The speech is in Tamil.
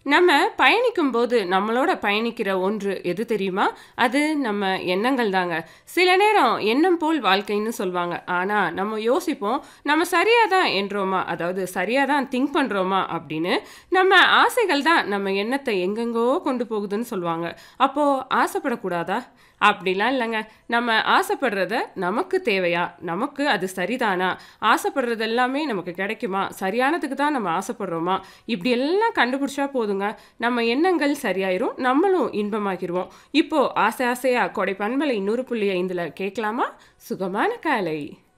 நம்ம பயணிக்கும்போது நம்மளோட பயணிக்கிற ஒன்று எது தெரியுமா? அது நம்ம எண்ணங்கள் தாங்க. சில நேரம் எண்ணம் போல் வாழ்க்கைன்னு சொல்வாங்க. ஆனா, நம்ம யோசிப்போம், நம்ம சரியா தான் எண்றோமா? அதாவது சரியா தான் திங்க் பண்றோமா? அப்படின்னு. நம்ம ஆசைகள் தான் நம்ம எண்ணத்த எங்கெங்கோ கொண்டு போகுதுன்னு சொல்வாங்க. அப்போ ஆசைப்படக்கூடாதா? அப்படிலாம் இல்லங்க. நம்ம ஆசைப்படுறத நமக்கு தேவையா? நமக்கு அது சரிதானா? ஆசைப்படுறது எல்லாமே நமக்கு கிடைக்குமா? சரியானதுக்கு தான் நம்ம ஆசைப்படுறோமா? இப்படி எல்லாம் கண்டுபிடிச்சா போதுங்க. நம்ம எண்ணங்கள் சரியாயிரும். நம்மளும் இன்பமாகிருவோம். இப்போ ஆசை ஆசையா கொடை பண்பலை 100.5ல கேட்கலாமா? சுகமான காலை.